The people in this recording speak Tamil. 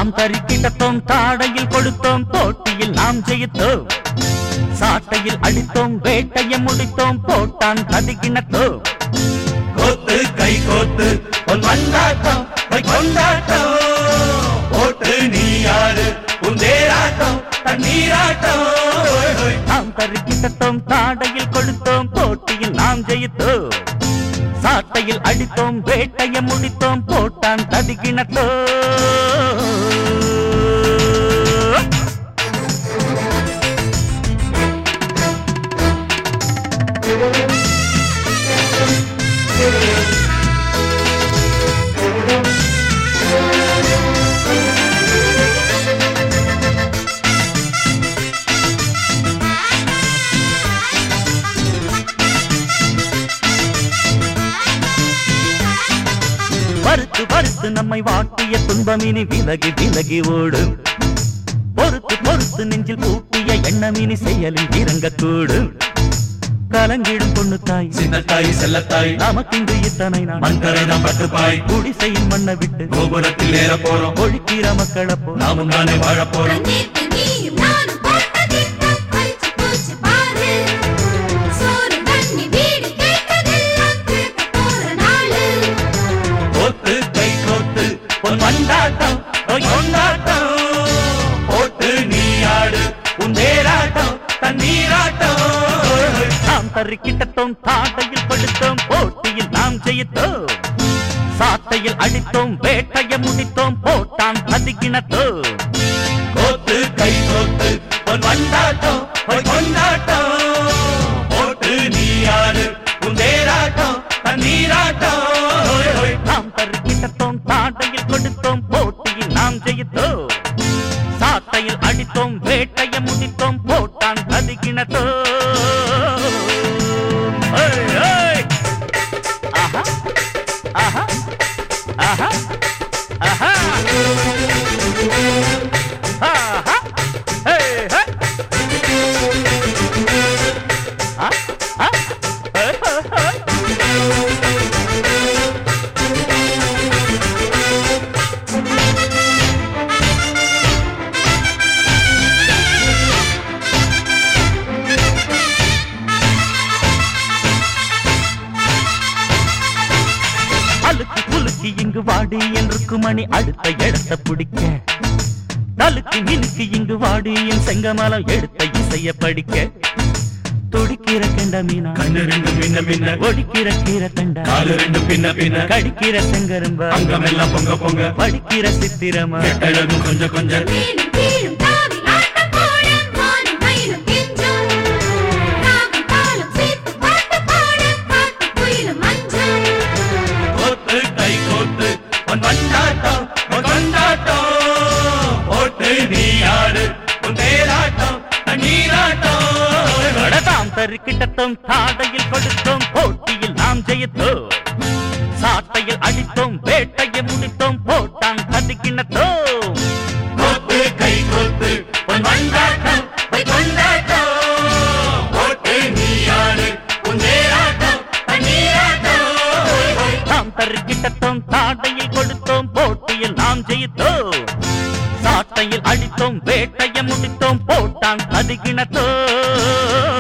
தாம் தரிக்கிட்டத்தோம் தாடையில் கொடுத்தோம் போட்டியில் நாம் ஜெயித்தோம் சாட்டையில் அடித்தோம் வேட்டைய முடித்தோம் போட்டான் கதிகினத்தோம் கோத்து கை கோத்து உன் வந்தாட்டம் போய் கொண்டாட்டம் போட்டு நீ யாரு உன் தேராட்டம் தண்ணீராட்டம் ஓய், ஓய். நாம் தரிக்கிட்டத்தோம் தாடையில் கொடுத்தோம் போட்டியில் நாம் ஜெயித்தோம் சாட்டையில் அடித்தோம் வேட்டைய முடித்தோம் போட்டான் ததிகினத்தோ பருத்து பருத்து நம்மை வாட்டிய துன்பமினி விலகி விலகி ஓடும் பொறுத்து பொறுத்து நெஞ்சில் பூட்டிய எண்ணமினி செயலில் இறங்கக்கூடும் கலங்கிடும் பொண்ணு தாய் சின்னத்தாய் செல்லத்தாய் நமக்கின்று இத்தனை நான் மண்கரை நாம் பட்டுப்பாய் குடிசையின் மண்ணை விட்டு கோபுரத்தில் ஏற போறோம் ஒழிக்கிற மக்களை போ நாமும் தானே வாழ போறோம் நேத்து நீயும் நானும் போட்ட திட்டம் பழிச்சு போச்சு பாரு. சோறு தண்ணி வீடு கேட்டதெல்லாம் கேட்க போற நாளு. கோத்து கை கோத்து உன் வந்தாட்டம் போய் கொண்டாட்டம் போட்டு நீ ஆடு உன் தேராட்டம் தண்ணீராட்டம் ஓய், ஓய். நாம் தருக்கிட்டத்தோம் தாட்டையில் படுத்தோம் போட்டியில் நாம் ஜெயித்தோம் சாட்டையில் அடித்தோம் வேட்டைய முடித்தோம் போட்டான் கதிகினத்தோம் கோத்து கை கோத்து உன் வந்தாட்டம் போய் கொண்டாட்டம் போட்டு நீ ஆடு உன் தேராட்டம் தண்ணீராட்டம் ஓய், ஓய். நாம் தருக்கிட்டத்தோம் தாட்டையில் கொடுத்தோம் போட்டியில் நாம் ஜெயித்தோம் சாட்டையில் அடித்தோம் வேட்டைய முடித்தோம் போட்டான் கதிகினத்தோ ஆஹா ஆஹா ஆஹா ஆஹா ஆஹா ஹே ஹே ஆ ஆ ஹே ஹே ஹே அழுக்கு குலுக்கி இங்கு வாடி என்று மணி அடுத்த இடத்த பிடிக்க தலுக்கு மினுக்கு இங்கு வாடி என் செங்கமலம் எடுத்த இசைய படிக்க துடிக்கிற கண்ட மீனா கண்ணு ரெண்டு மின்ன மின்ன ஒடிக்கிற கீரை கண்ட காலு ரெண்டு பின்ன பின்ன கடிக்கிற செங்கரும்ப அங்கமெல்லாம் பொங்க பொங்க படிக்கிற சித்திரமா கெட்டழகும் கொஞ்சம் கொஞ்சம் மேலும் கீழும் தாவி ஆட்டம் போட மானும் மயிலும் கெஞ்சும். ராகம் தாளம் சேர்த்து பாட்டு பாட காட்டு குயிலும் மஞ்சள். கோத்து கை கோத்து உன் வந்தாட்டம் உன் கொண்டாட்டம் போட்டு நீ ஆடு உன் தேராட்டம் தண்ணீராட்டம் வடதாம் தருக்கிட்டத்தோம் தாடையில் கொடுத்தோம் போட்டியில் நாம் ஜெயித்தோம் சாட்டையில் அடித்தோம் வேட்டையை முடித்தோம் போட்டான் கதிக்கினத்தோம் கோத்து கை கோத்து உன் வந்தாட்டம் உன் கொண்டாட்டம் போட்டு நீ ஆடு உன் தேராட்டம் தண்ணீராட்டம் நாம் தருக்கிட்டத்தோம் தாடையில் கொடுத்தோம் போட்டியில் நாம் ஜெயித்தோம் சாட்டையில் அடித்தோம் வேட்டைய முடித்தோம் போட்டான் கதிகினத்தோ